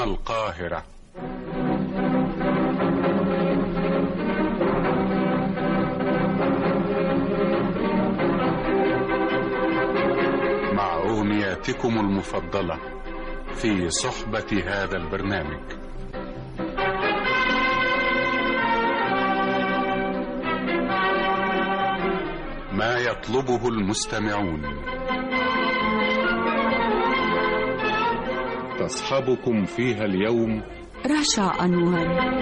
القاهرة مع أغنياتكم المفضلة في صحبة هذا البرنامج ما يطلبه المستمعون تصحبكم فيها اليوم رشا أنور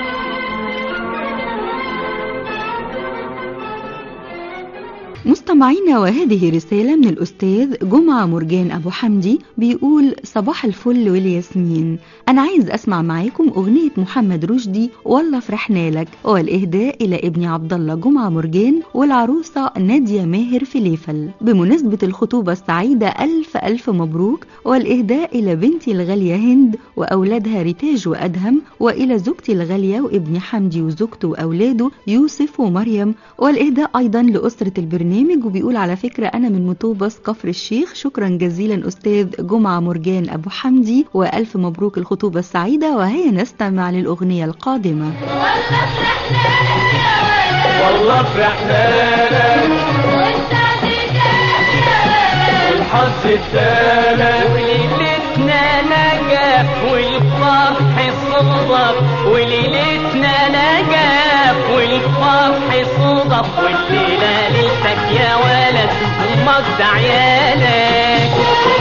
مستمعينا وهذه رسالة من الأستاذ جمعة مرجان أبو حمدي بيقول صباح الفل والياسمين أنا عايز أسمع معاكم أغنية محمد رشدي والله فرحنا لك والإهداء إلى ابني عبد الله جمعة مرجان والعروسة نادية ماهر فليفل بمناسبة الخطوبة السعيدة ألف ألف مبروك والإهداء إلى بنتي الغالية هند وأولادها ريتاج وأدهم وإلى زوجتي الغالية وابن حمدي وزوجته وأولاده يوسف ومريم والإهداء أيضا لأسرة البرنامج وبيقول على فكرة أنا من مطوبس كفر الشيخ شكرا جزيلا أستاذ جمعة مرجان أبو حمدي وألف مبروك الخطوبة السعيدة وهيا نستمع للأغنية القادمة والله فرحنا لك والحظ ادالك وليلتنا نجاح والفرح صدف وليلتنا نجاح والفرح صدف والليلة ليلتك يا ولد امك عيالك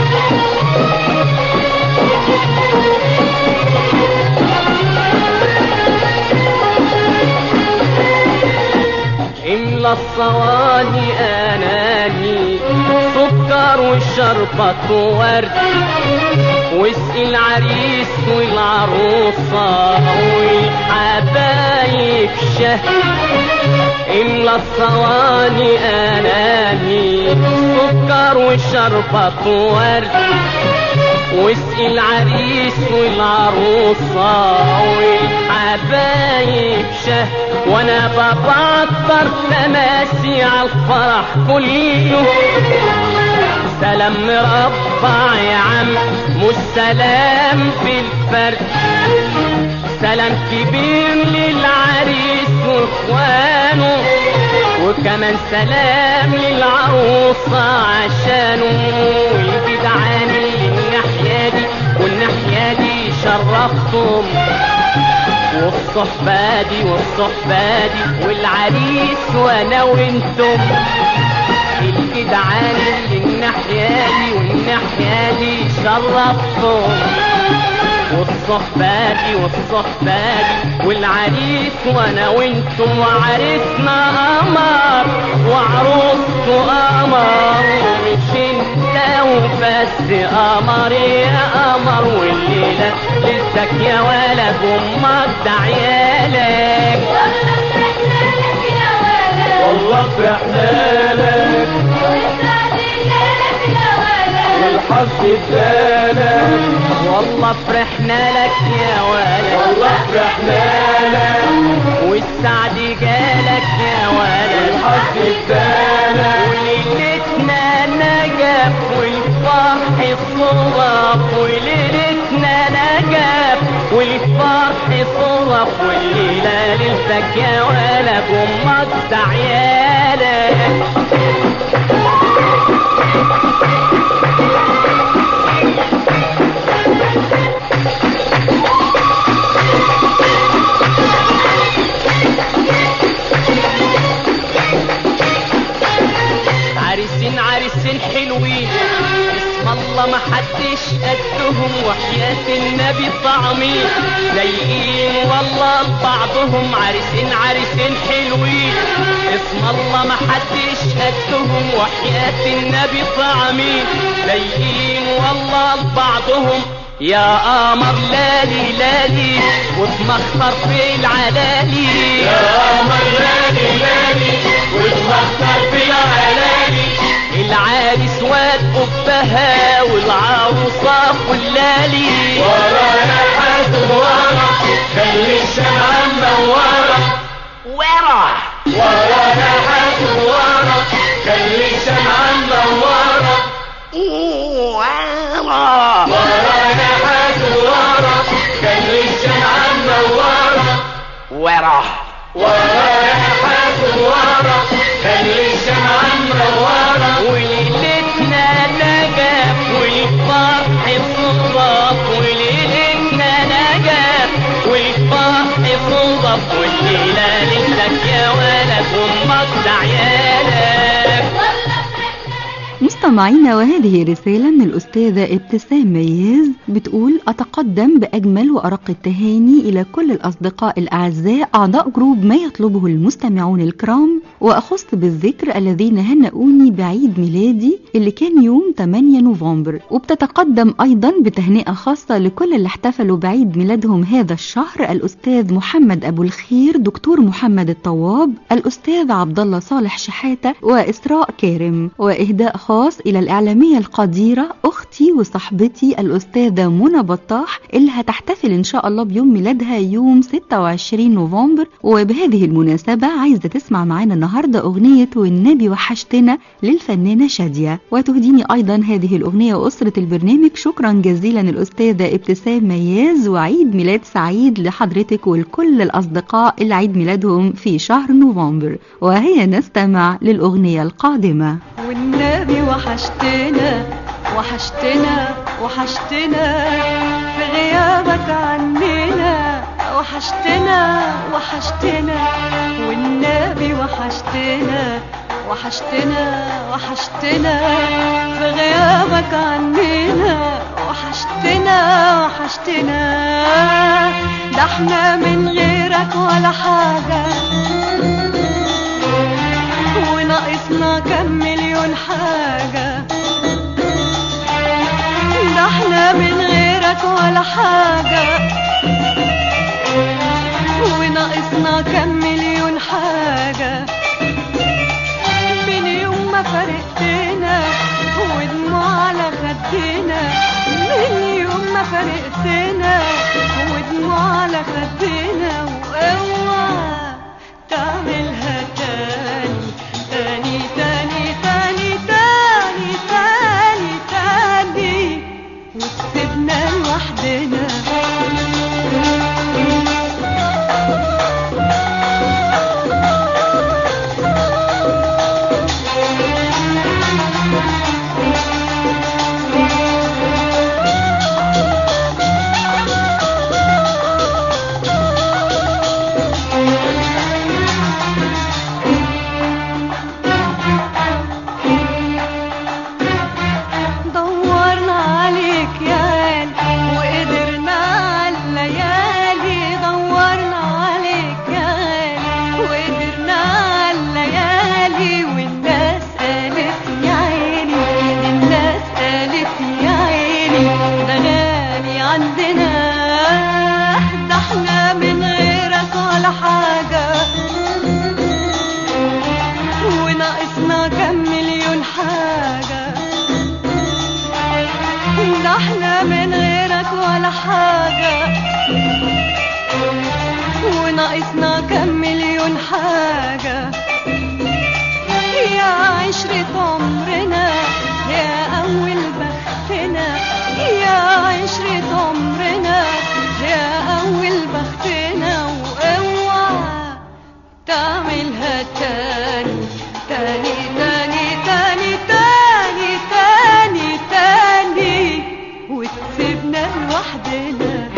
املى الصواني اناني سكر والشربة ورد واسقي العريس والعروسة والحبايب شهد املى الصواني اناني سكر والشربة ورد واسقي العريس والعروسة والحبايب شه وانا ببطر تماسي على الفرح كله سلام مربع يا عم مش سلام في الفرد سلام كبير للعريس واخوانه وكمان سلام للعروسة عشانه والجدعان اللي الناحية دي والناحية دي شرفتم والصحبة دي والصحبة دي والعريس وانا وانتم الجدعان اللي الناحية دي والناحية دي شرفتم والصحبة دي والصحبة دي والعريس وانا وانتم وعريسنا قمر وعروسته قمر مش انت وبس قمر يا قمر والليلة لسك يا ولد امك ده عيالك والله فرحنا لك والحظ ادالك والله فرحنا لك يا ولد والله فرحنا لك والسعد جالك يا ولد والحظ ادالك وليلتنا نجاح والفرح صرف وليلتنا نجاح والفرح صرف والليلة ليلتك يا ولد امك عيالك عريسين عريسين حلوين اسم الله ما حدش قدهم وحياة النبي طعمين لايقين والله لبعضهم عريسين عريسين حلوين اسم الله ما حدش قدهم وحياة النبي طعمين لايقين والله لبعضهم يا قمر لالي لالي واتمخطر في العلالي يا قمر لالي لالي واتمخطر في العلالي العريس واد قبها والعروسة فلالي ورانا حاسب ورا خلي الشمعة منورة ورا ورانا حاسب ورا خلي الشمعة منورة ورا ورانا حاسب ورا ورا ورا يا حاسب ورا خلي الشمعة منورة وليلتنا نجا والفرح صدف وليلتنا نجا والفرح صدف والليلة ليلتك يا ولد وامك عيالك مستمعينا وهذه رسالة من الأستاذة ابتسام مياز بتقول أتقدم بأجمل وأرق التهاني إلى كل الأصدقاء الأعزاء أعضاء جروب ما يطلبه المستمعون الكرام وأخص بالذكر الذين هنأوني بعيد ميلادي اللي كان يوم 8 نوفمبر وبتتقدم أيضا بتهنئة خاصة لكل اللي احتفلوا بعيد ميلادهم هذا الشهر الأستاذ محمد أبو الخير دكتور محمد الطواب الأستاذ عبد الله صالح شحاتة وإسراء كارم وإهداء خاص إلى الإعلامية القديرة أختي وصاحبتي الأستاذة منى بطاح اللي هتحتفل إن شاء الله بيوم ميلادها يوم 26 نوفمبر وبهذه المناسبة عايزة تسمع معانا النهاردة أغنية والنبي وحشتنا للفنانة شادية وتهديني أيضا هذه الأغنية وأسرة البرنامج شكرا جزيلا الأستاذة ابتسام مياز وعيد ميلاد سعيد لحضرتك ولكل الأصدقاء اللي عيد ميلادهم في شهر نوفمبر وهي نستمع للأغنية القادمة والنبي وحشتنا وحشتنا وحشتنا في غيابك عننا وحشتنا وحشتنا والنبي وحشتنا وحشتنا وحشتنا في غيابك عننا وحشتنا وحشتنا ده احنا من غيرك ولا حاجه وناقصنا كم مليون حاجة ده احنا من غيرك ولا حاجة وناقصنا كم مليون حاجة من يوم ما فرقتنا ودموع على خدنا من يوم ما فرقتنا ودموع على خدنا واوعى تعملها تاني تاني تاني تاني تاني تاني تاني وتسيبنا لوحدنا دورنا عليك يا غالي وقدرنا على الليالي دورنا عليك يا غالي وقدرنا على الليالي والناس قالت يا عيني الناس قالت يا عيني ده غالي عندنا ده احنا من غيرك ولا حاجه وناقصنا كم مليون حاجه ده احنا من غيرك ولا حاجة وناقصنا كم مليون حاجة يا عشرة عمرنا يا أول بختنا يا عشرة عمرنا يا أول بختنا واوعى تعملها تاني تاني تاني تاني تاني تاني تاني وتسيبنا لوحدنا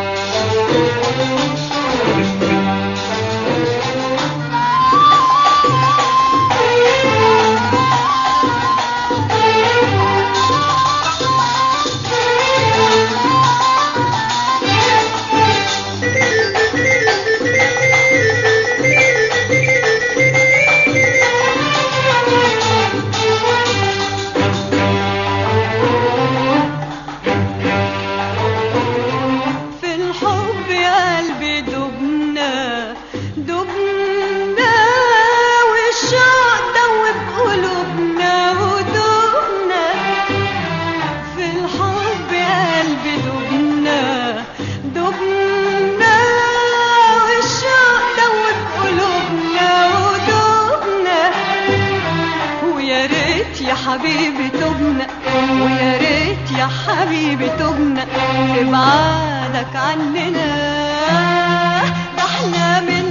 في الحب يا قلبي دبنا دبنا والشوق دوب قلوبنا ودبنا في الحب يا قلبي دبنا دبنا والشوق دوب قلوبنا ودبنا ويا ريت يا حبيبي تبنا ويا ريت يا حبيبي تبنا في بعادك عننا ده احنا من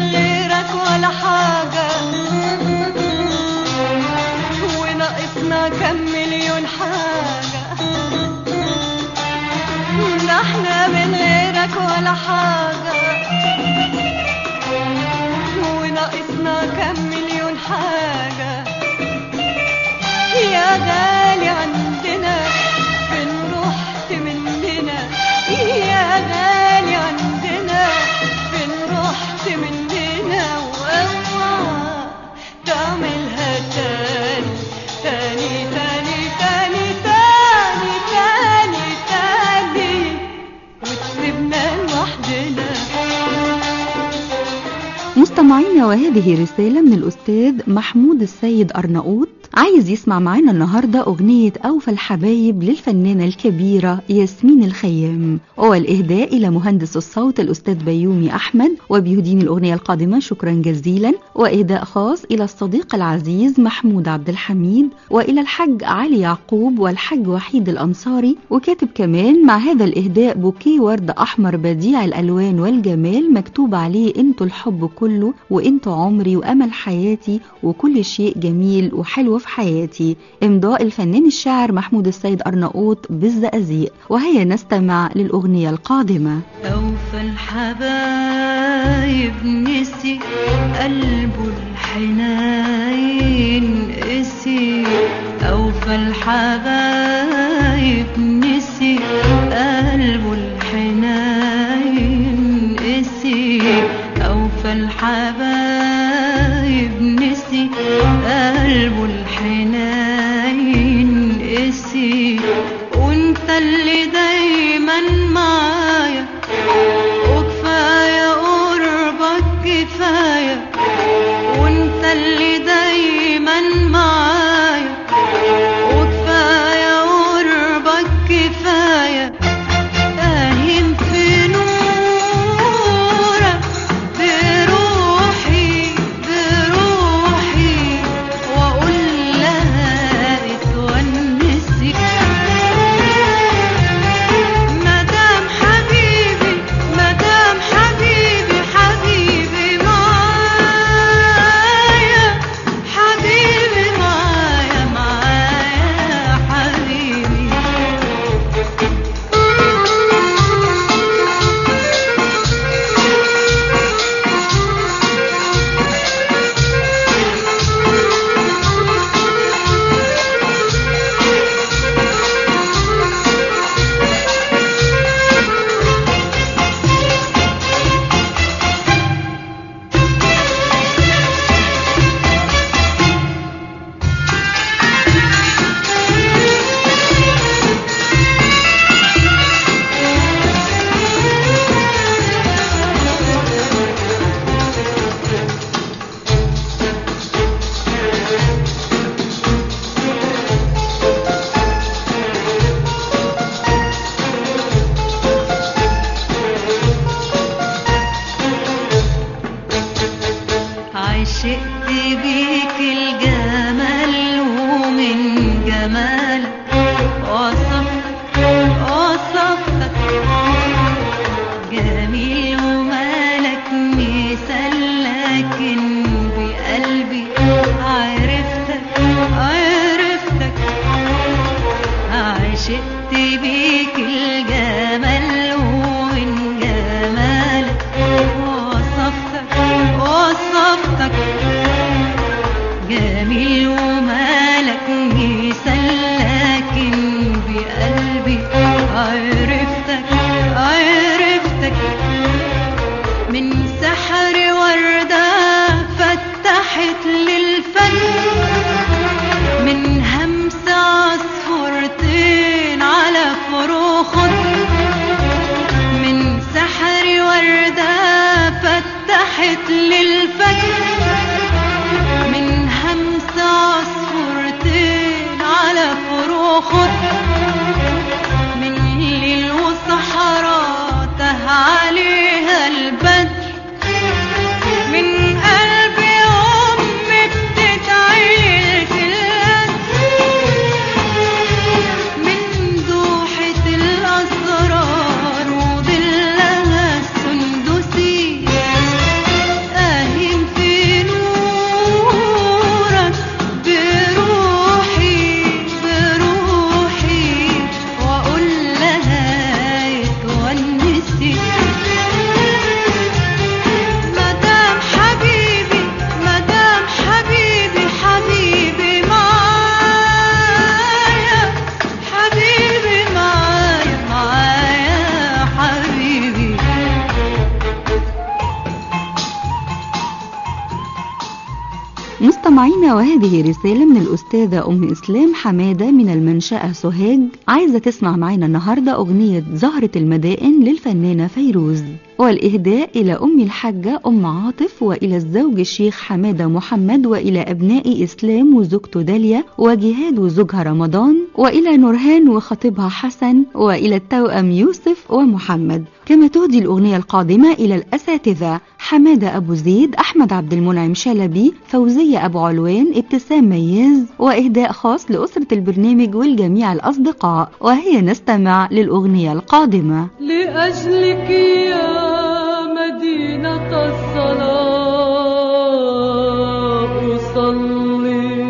مستمعينا وهذه رسالة من الأستاذ محمود السيد أرناؤوط عايز يسمع معانا النهاردة أغنية أوفى الحبايب للفنانة الكبيرة ياسمين الخيام والإهداء إلى مهندس الصوت الأستاذ بيومي أحمد وبيهدين الأغنية القادمة شكرا جزيلا وإهداء خاص إلى الصديق العزيز محمود عبد الحميد وإلى الحج علي يعقوب والحج وحيد الأنصاري وكاتب كمان مع هذا الإهداء بوكيه ورد أحمر بديع الألوان والجمال مكتوب عليه انتوا الحب كله وانتوا عمري وأمل حياتي وكل شيء جميل وحلو في حياتي امضاء الفنان الشاعر محمود السيد أرناؤوط بالزقازيق وهيا نستمع للأغنية القادمة أوفى الحبايب نسي قلبه الحنين قسي أوفى الحبايب نسي قلبه الحنين قسي أوفى الحبايب نسي قلبه الحنين قسي وانت اللي دايما معايا وكفاية قربك كفاية وانت اللي دايما معايا وكفاية قربك كفاية فاهم في نورك بروحي بروحي واقول لها اتونسي مدام حبيبي مدام حبيبي حبيبي معايا حبيبي معايا معايا حبيبي عشقت بيك الجمال ومن جمالك وصفت وصفتك جميل ومالك مثال لكن بقلبي عرفتك عرفتك عشقت بيك الجمال ومن جمالك وصفتك وصفتك جميل ومالك مثال لكن بقلبي عرفتك عرفتك من سحر وردة فتحت للفن من همس عصفورتين على فروخك من سحر وردة فتحت للفن من همس عصفورتين على فروخك من ليل وصحراء ته عليها البدر من قلبي أمي بتتعيل في الأسر من دوحة الأسرار وظلها السندسي أهيم في نورك بروحي بروحي مستمعينا وهذه رسالة من الأستاذة أم إسلام حمادة من المنشأة سوهاج عايزة تسمع معنا النهاردة أغنية زهرة المدائن للفنانة فيروز والإهداء إلى أم الحاجة أم عاطف وإلى الزوج الشيخ حمادة محمد وإلى أبناء إسلام وزوجته داليا وجهاد وزوجها رمضان وإلى نورهان وخطيبها حسن وإلى التوأم يوسف ومحمد كما تهدي الأغنية القادمة إلى الأساتذة حمادة أبو زيد أحمد عبد المنعم شلبي فوزية أبو علوان ابتسام مياز وإهداء خاص لأسرة البرنامج والجميع الأصدقاء وهي نستمع للأغنية القادمة لأجلك يا مدينة الصلاة أصلي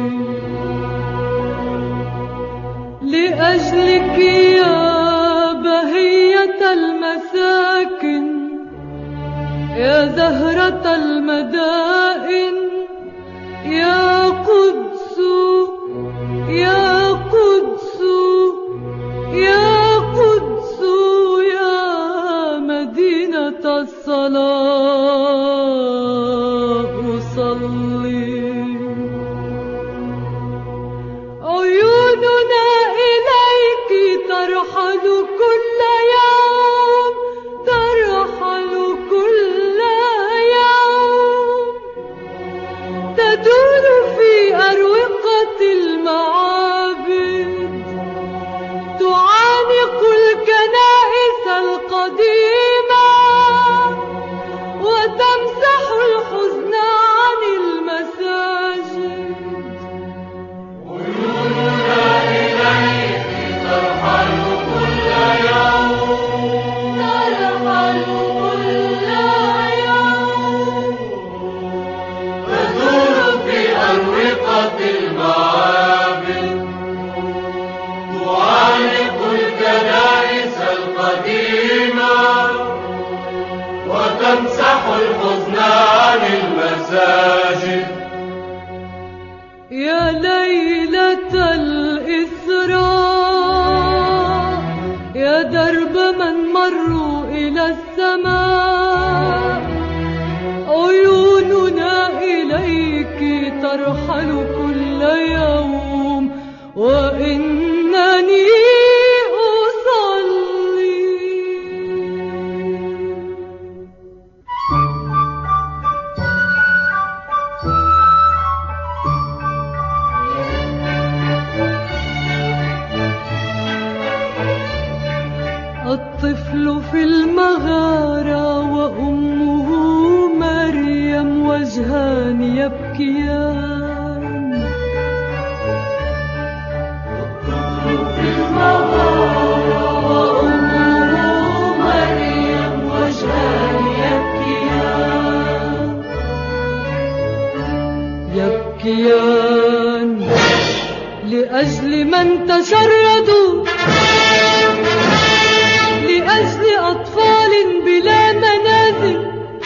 لأجلك يا بهية المساكن يا زهرة المدائن يا قدس يا قدس يا قدس يا مدينة الصلاة أصلي عيوننا إليك ترحل كل يوم ترحل كل يوم تدور في أروقة المعابد تعانق الكنائس القديمة وتمسح الحزن عن المساجد ترحل كل يوم تدور في أروقة المعابد تعانق الكنائس القديمة وتمسح الحزن عن المساجد يا ليلة الإسراء يا درب من مروا إلى السماء عيوننا إليك ترحل كل يوم وإنني أصلي الطفل في المغارة وأمه مريم وجهان يبكيان في المغارة وأمه مريم وجهان يبكيان يبكيان لأجل من تشردوا لأجل أطفال بلا منازل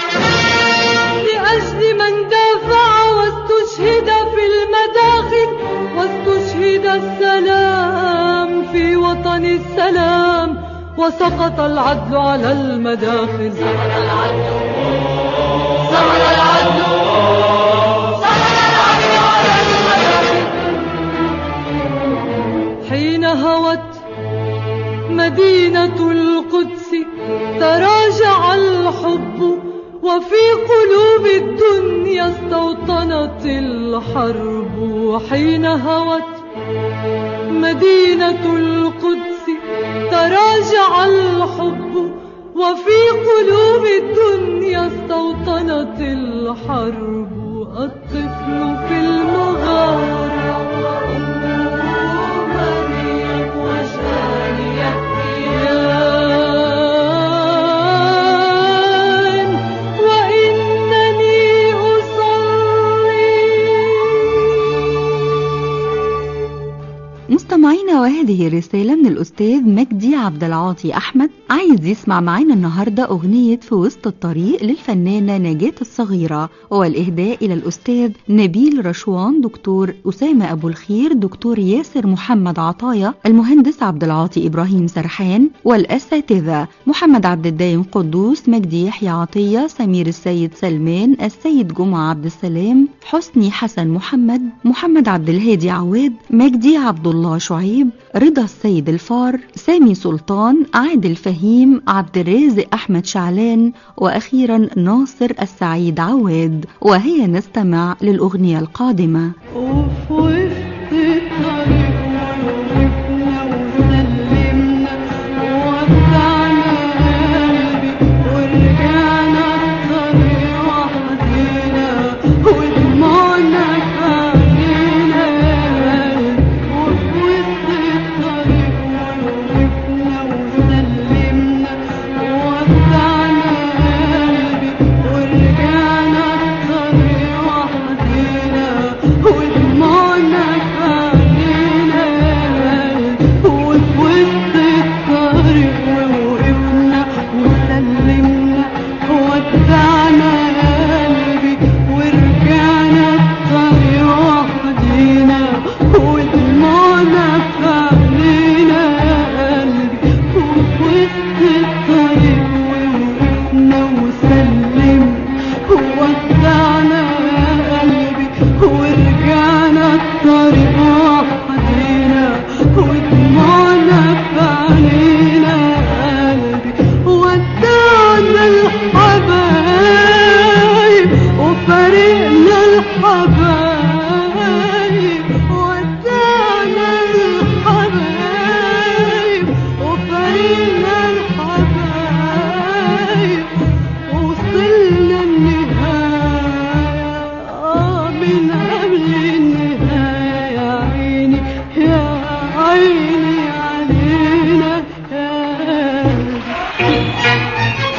لأجل من دافع واستشهد في المداخل واستشهد السلام في وطن السلام وسقط العدل على المداخل سقط العدل سقط العدل سقط العدل على المداخل حين هوت مدينة القدس تراجع الحب وفي قلوب الدنيا استوطنت الحرب حين هوت مدينة القدس تراجع الحب وفي قلوب الدنيا استوطنت الحرب الطفل في المغارة وأمه مريم وجهان يبكيان وإنني أصلي مستمعينا وهذه رسالة من الأستاذ مجدي عبد العاطي أحمد عايز يسمع معانا النهاردة أغنية في وسط الطريق للفنانة نجاة الصغيرة والإهداء إلى الأستاذ نبيل رشوان دكتور أسامة أبو الخير دكتور ياسر محمد عطايا المهندس عبد العاطي إبراهيم سرحان والأساتذة محمد عبد الدايم قدوس مجدي يحيى عطية سمير السيد سلمان السيد جمعة عبد السلام حسني حسن محمد محمد عبد الهادي عواد مجدي عبد الله شعيب رضا السيد الفار سامي سلطان عادل فهيم عبد الرازق أحمد شعلان وأخيرا ناصر السعيد عواد وهي نستمع للأغنية القادمة وفي وسط الطريق وقفنا وسلمنا وودعنا قلبي ورجعنا الطريق وحدينا ودموعنا في عينينا وفي وسط الطريق وقفنا وسلمنا وودعنا قلبي ورجعنا الطريق وحدينا ودموعنا في عينينا وفي وسط الطريق وقفنا وسلمنا ودعنا قلبي ورجعنا الطريق وحدينا ودموعنا في عينينا قلبي وفي وسط الطريق وقفنا وسلمنا ودعنا قلبي ورجعنا الطريق وحدينا ودموعنا في عينينا قلبي ودعنا الحبايب وفارقنا الحبايب ودعنا الحبايب وفارقنا الحبايب وصلنا النهاية آه من قبل النهاية يا عيني يا عيني علينا يا قلبي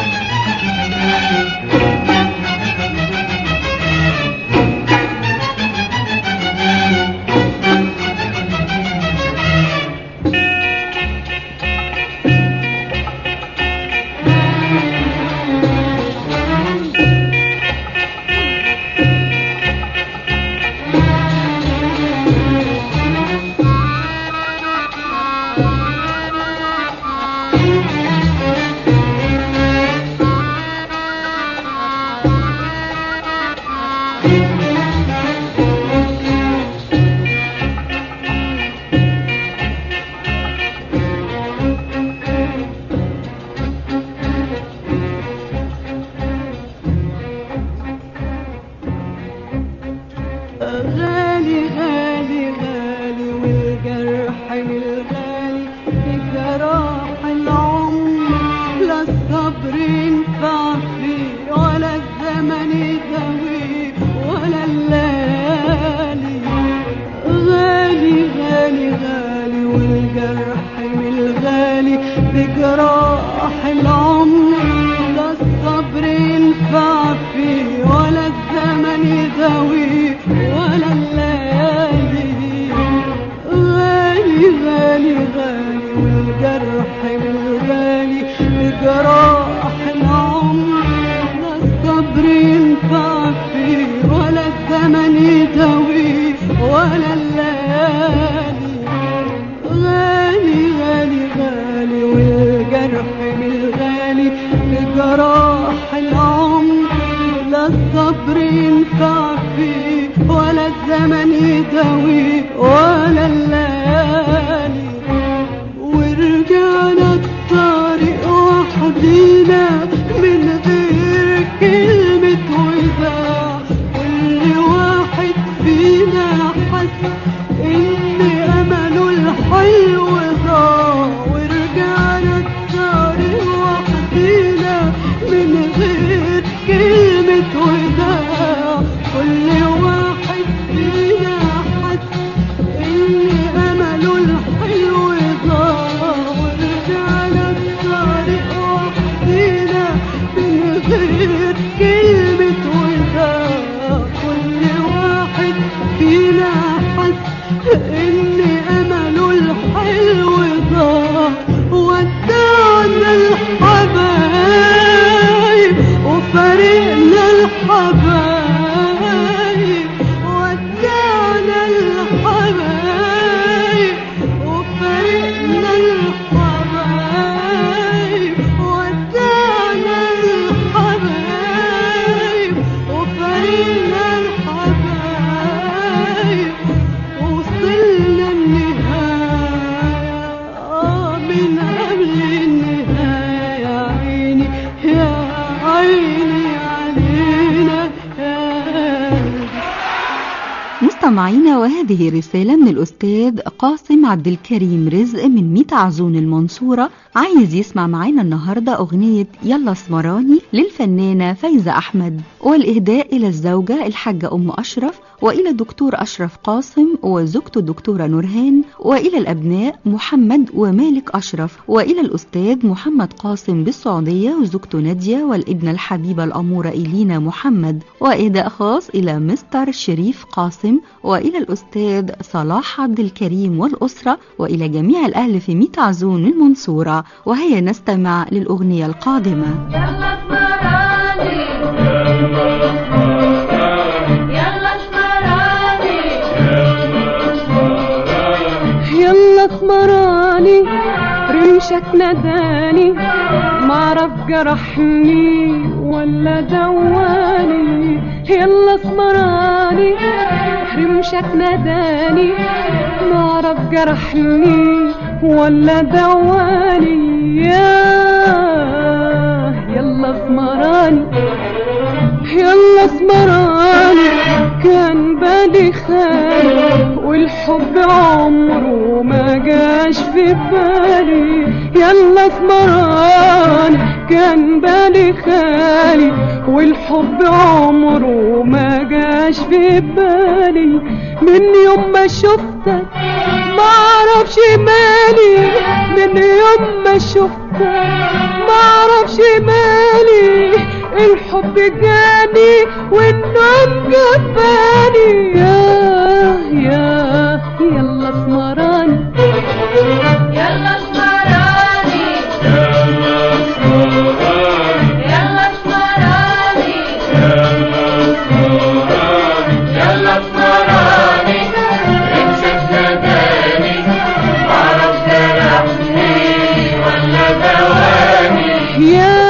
غالي غالي غالي والجرح الغالي بجراح العمر لا الصبر ينفع فيه ولا الزمن يداويه ولا الليالي غالي غالي غالي والجرح الغالي بجراح العمر لا الصبر ينفع فيه ولا الزمن يداويه ولا الليالي غالي غالي غالي والجرح الغالي بجراح العمر لا الصبر ينفع فيه ولا الزمن يداويه ولا الليالي غالي غالي غالي والجرح بالغالي بجراح العمر لا الصبر ينفع فيه ولا الزمن يداويه ولا الليالي ورجعنا الطريق وحدينا من غير كلمة وداع كل واحد فينا حس إن أمله الحلو ضاع ورجعنا الطريق وحدينا من غير كلمة وداع كل واحد فينا حس إن أمله الحلو ضاع ورجعنا الطريق وحدينا من غير كلمة وداع كل واحد فينا حس إن أمله الحلو الحبايب ودعنا الحبايب وفرقنا الحبايب ودعنا الحبايب وفرقنا الحبايب وصلنا النهاية آه من قبل النهاية يا عيني يا عيني علينا يا مستمعينا وهذه رسالة من الأستاذ قاسم عبد الكريم رزق من ميت عزون المنصورة عايز يسمع معانا النهاردة أغنية يلا اسمراني للفنانة فايزة أحمد والإهداء إلى الزوجة الحاجة أم أشرف وإلى الدكتور أشرف قاسم وزوجته الدكتورة نورهان وإلى الأبناء محمد ومالك أشرف وإلى الأستاذ محمد قاسم بالسعودية وزوجته نادية والابنة الحبيبة الأمورة إلينا محمد وإهداء خاص إلى مستر شريف قاسم وإلى الأستاذ صلاح عبد الكريم والأسرة وإلى جميع الأهل في ميت عزون المنصورة وهيا نستمع للأغنية القادمة يلا اسمراني يلا اسمراني يلا اسمراني رمشك نداني معرف جرحني ولا دواني يلا اسمراني رمشك نداني معرف جرحني ولا دواني يا يلا اسمراني يلا اسمراني كان بالي خالي والحب عمره ما جاش في بالي يلا اسمراني كان بالي خالي والحب عمره ما جاش في بالي من يوم ما شفتك ما اعرفش مالي من يوم ما شفتك ما اعرفش مالي الحب جاني والنوم جفاني يا يا يلا اسمراني يلا اسمراني يلا اسمراني يلا اسمراني امسك نداني معرف جرحني ولا دواني يا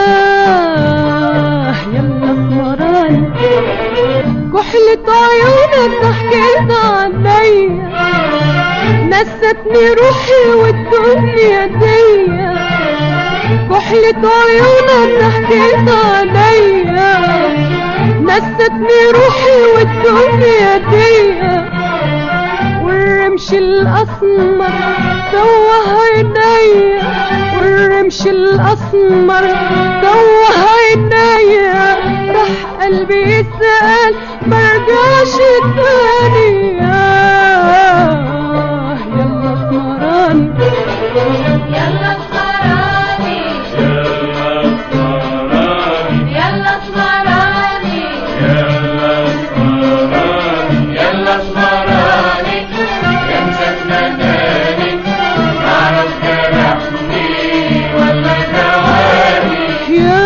يلا اسمراني كحلة عيونك ضحكت عليا نستني روحي والدنيا ديا كحلة عيونك ضحكت عليا نستني روحي والدنيا ديا والرمش الأسمر توه عينيا والرمش الأسمر توه عينيا راح قلبي يسأل مرجعش تاني آه، يلا اسمراني يلا اسمراني يلا اسمراني يلا اسمراني امسك نداني معرف جرحني ولا دواني يا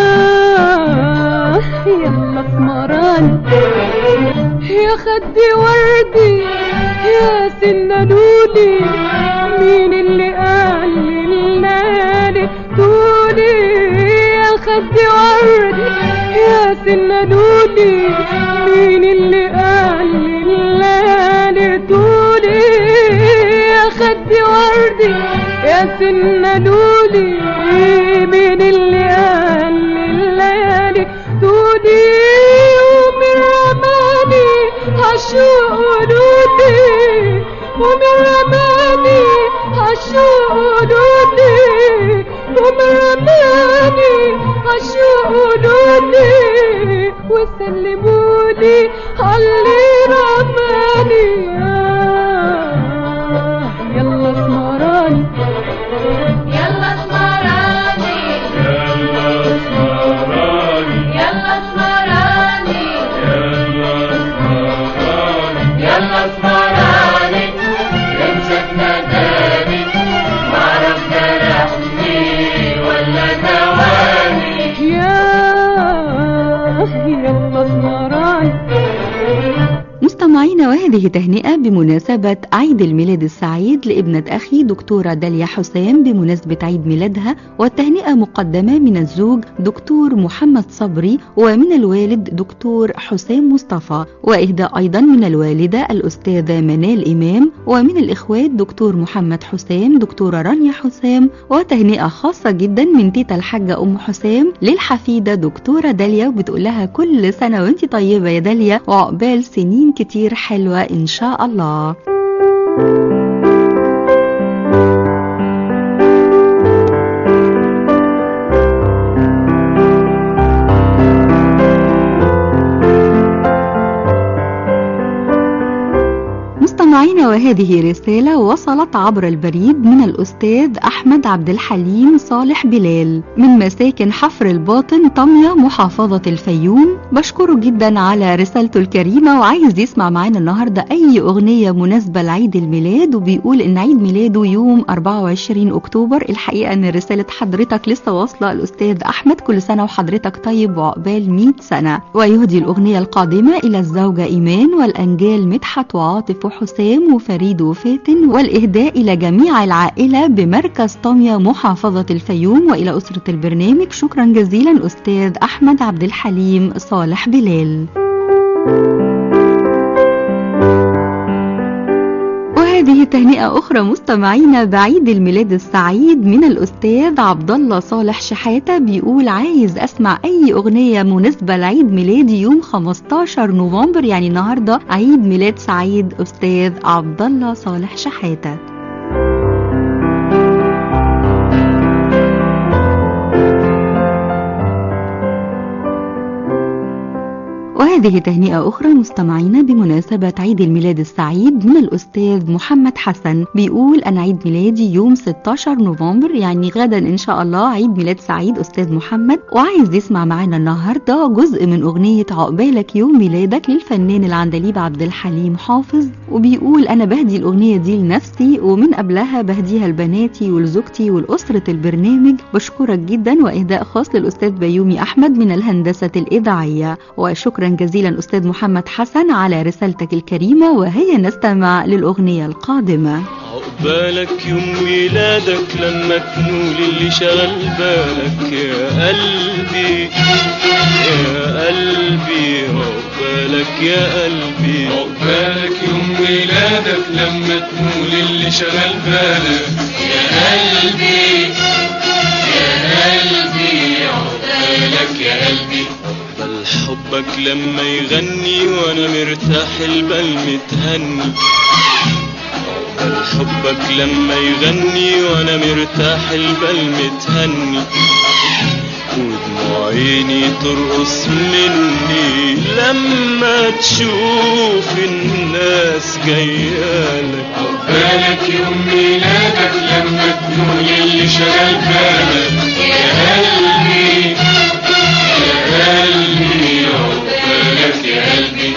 يلا اسمراني يا خدي وردي يا سنانولي مين اللي قال للنادي تقولي يا خدي وردي يا سنانولي مين اللي قال للنادي تقولي يا خدي وردي يا سنانولي مين اللي قال لليالي تودي ومن رماني عشوق ولودي ومن رماني عشوق ولودي ومن رماني عشوق ولودي وسلموني علي رماني آه، يلا اسمراني يلا اسمراني يلا اسمراني يلا اسمراني امسك نداني معرف جرحني ولا دواني يا يلا اسمراني مستمعينا وهذه تهنئة بمناسبة عيد الميلاد السعيد لابنة أخي دكتورة داليا حسام بمناسبة عيد ميلادها والتهنئة مقدمة من الزوج دكتور محمد صبري ومن الوالد دكتور حسام مصطفى وإهداء أيضا من الوالدة الأستاذة منال إمام ومن الإخوات دكتور محمد حسام دكتورة رانيا حسام وتهنئة خاصة جدا من تيتا الحاجة أم حسام للحفيدة دكتورة داليا وبتقول لها كل سنة وانت طيبة يا داليا وعقبال سنين كتير حلوة إن شاء الله مستمعينا وهذه رسالة وصلت عبر البريد من الأستاذ أحمد عبد الحليم صالح بلال من مساكن حفر الباطن طمية محافظة الفيوم بشكره جدا على رسالته الكريمة وعايز يسمع معانا النهاردة أي أغنية مناسبة لعيد الميلاد وبيقول إن عيد ميلاده يوم 24 أكتوبر الحقيقة إن رسالة حضرتك لسه واصلة الأستاذ أحمد كل سنة وحضرتك طيب وعقبال 100 سنة ويهدي الأغنية القادمة إلى الزوجة إيمان والأنجال مدحت وعاطف وحسام وفريد وفاتن والإهداء إلى جميع العائلة بمركز طمية محافظة الفيوم وإلى أسرة البرنامج شكرا جزيلا أستاذ أحمد عبد الحليم صالح بلال وهذه تهنئة أخرى مستمعينا بعيد الميلاد السعيد من الأستاذ عبد الله صالح شحاتة بيقول عايز أسمع أي أغنية مناسبة لعيد ميلادي يوم 15 نوفمبر يعني النهاردة عيد ميلاد سعيد أستاذ عبد الله صالح شحاتة وهذه تهنئة أخرى مستمعينا بمناسبة عيد الميلاد السعيد من الأستاذ محمد حسن بيقول أنا عيد ميلادي يوم 16 نوفمبر يعني غدا إن شاء الله عيد ميلاد سعيد أستاذ محمد وعايز يسمع معانا النهاردة جزء من أغنية عقبالك يوم ميلادك للفنان العندليب عبد الحليم حافظ وبيقول أنا بهدي الأغنية دي لنفسي ومن قبلها بهديها لبناتي ولزوجتي ولأسرة البرنامج بشكرك جدا وإهداء خاص للأستاذ بيومي أحمد من الهندسة الإذاعية وشكرا جزيلا أستاذ محمد حسن على رسالتك الكريمة وهيا نستمع للأغنية القادمة عقبالك يوم ميلادك لما تنول اللي شغل بالك يا قلبي يا قلبي عقبالك يا قلبي عقبالك يوم ميلادك لما تقول اللي شغل بالك يا قلبي يا قلبي عقبالك يا قلبي بل حبك لما يغني وانا مرتاح البال متهني بل حبك لما يغني وانا مرتاح البال متهني ودموع عيني ترقص مني لما تشوف الناس جايالك عقبالك يوم ميلادك لما تقول اللي شغل بالك يا قلبي يا قلبي عقبالك يا قلبي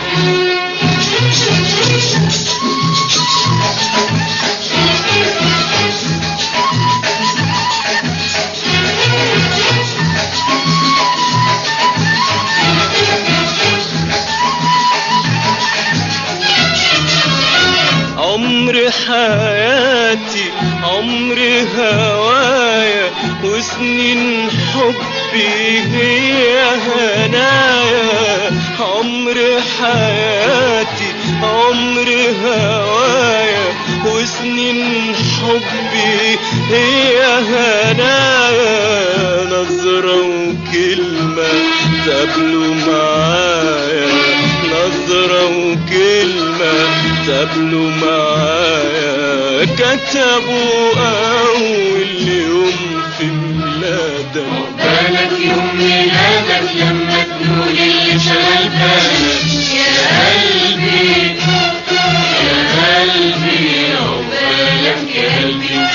عمر حياتي عمر هوايا وسنين حبي هي هنايا عمر حياتي عمر هوايا وسنين حبي هي هنايا نظرة وكلمة تقابلوا معايا نظرة وكلمة تقابلوا معايا كتبوا أول يوم في ميلادك عقبالك يوم ميلادك لما تقول اللي شغل بالك يا قلبي يا قلبي عقبالك يا قلبي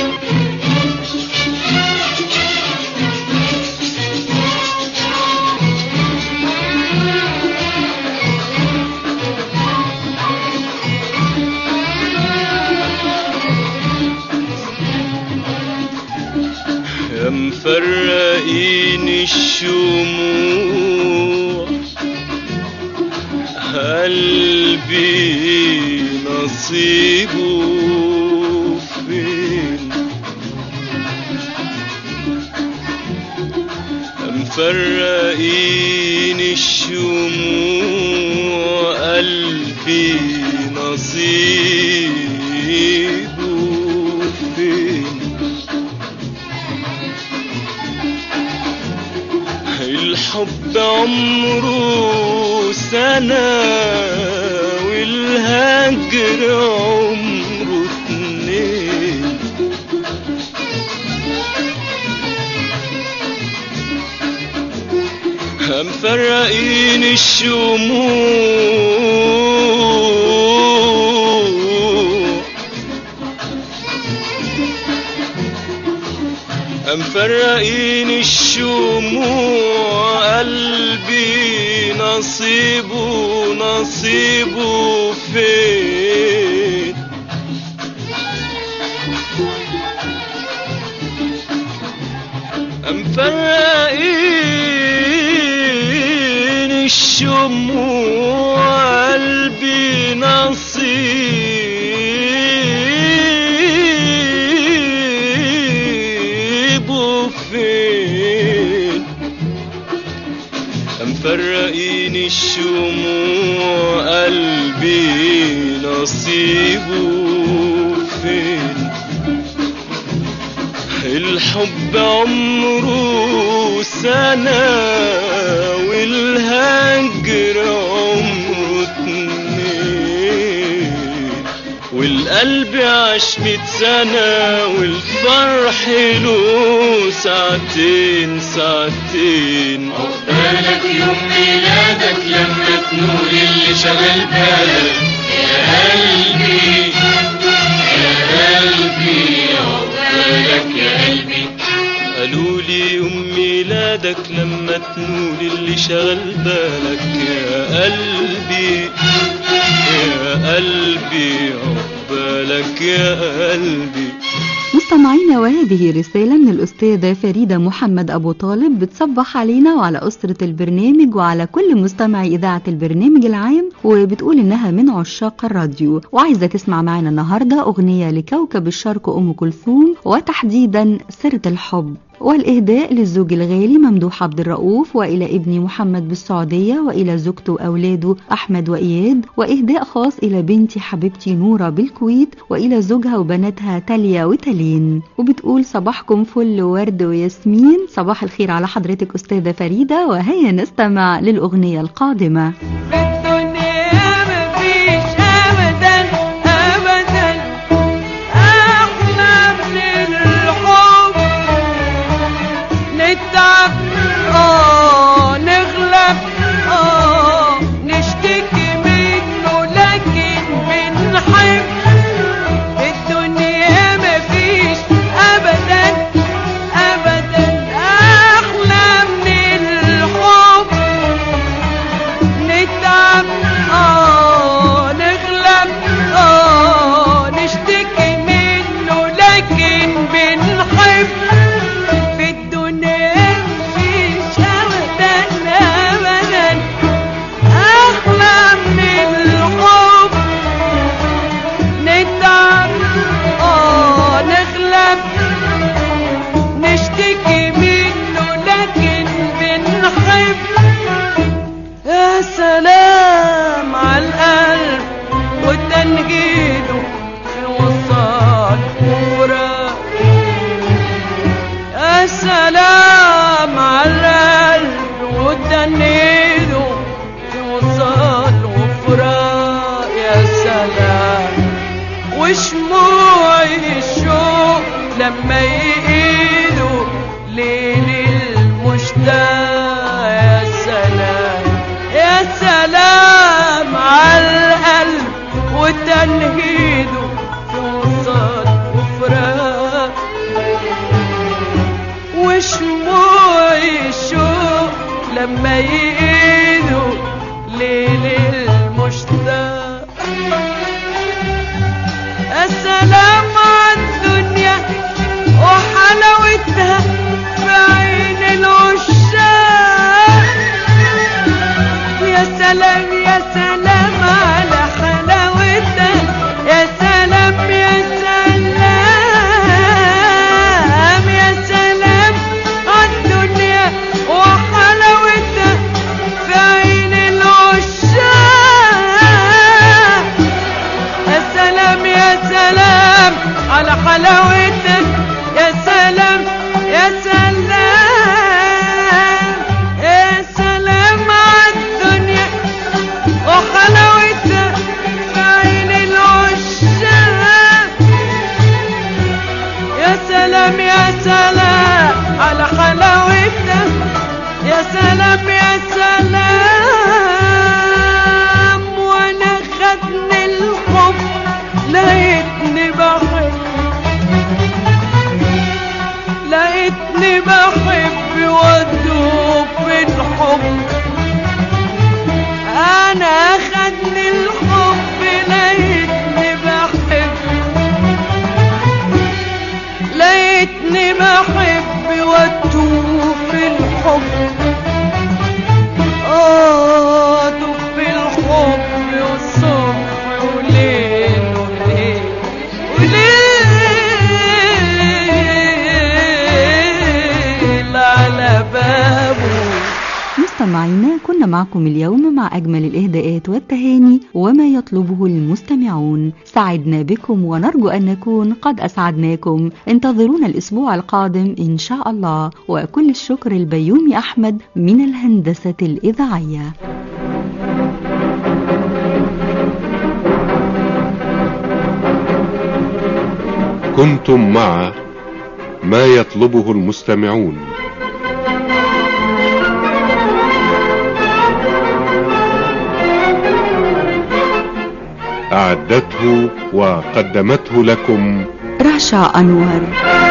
يا مفرقين الشموع نصيبه فين مفرقين الشموع قلبي نصيبه فين الحب عمره سنة والهجر عمره اتنين مفرقين الشموع مفرقين الشموع قلبي نصيبه نصيبه فين مفرقين الشموع قلبي نصيبه فين مفرقين الشموع قلبي نصيبه فين الحب عمره سنة والهجر عمره اتنين والقلب عاش ميت سنة والفرح له ساعتين ساعتين عقبالك يوم ميلادك لما تنور اللي شغل بالك يا قلبي يا قلبي عقبالك يا قلبي قالوا لي يوم ميلادك لما تنول اللي شغل بالك يا قلبي يا قلبي عقبالك يا قلبي مستمعينا وهذه رسالة من الأستاذة فريدة محمد أبو طالب بتصبح علينا وعلى أسرة البرنامج وعلى كل مستمعي إذاعة البرنامج العام وبتقول إنها من عشاق الراديو وعايزة تسمع معنا النهاردة أغنية لكوكب الشرق أم كلثوم وتحديدا سيرة الحب والإهداء للزوج الغالي ممدوح عبد الرؤوف وإلى ابني محمد بالسعودية وإلى زوجته وأولاده أحمد وإياد وإهداء خاص إلى بنتي حبيبتي نورة بالكويت وإلى زوجها وبناتها تاليا وتالين وبتقول صباحكم فل ورد وياسمين صباح الخير على حضرتك أستاذة فريدة وهيا نستمع للأغنية القادمة في الدنيا مفيش ابدا ابدا احلى من الحب نتعب اه نغلب اه نشتكي منه لكن بنحب في الدنيا مفيش ابدا ابدا احلى من الحب نتعب اه نغلب اه نشتكي منه لكن بنحب في الدنيا مفيش ابدا ابدا احلى من الحب نتعب اه نغلب نشتكي منه لكن بنحب يا سلام على القلب وتنجيده في وصال وفراق يا سلام على القلب وتنجيده في وصال وفراق يا سلام وشموع الشوق لما يقيدوا ليل المشتاق يا سلام يا سلام على القلب وتنهيده في وصال وفراق وشموع الشوق لما يقيدوا ليل المشتاق السلام على الدنيا وحبيبها معكم اليوم مع أجمل الإهداءات والتهاني وما يطلبه المستمعون سعدنا بكم ونرجو أن نكون قد أسعدناكم انتظرونا الأسبوع القادم إن شاء الله وكل الشكر البيومي أحمد من الهندسة الإذاعية كنتم مع ما يطلبه المستمعون أعدته وقدمته لكم رشا أنور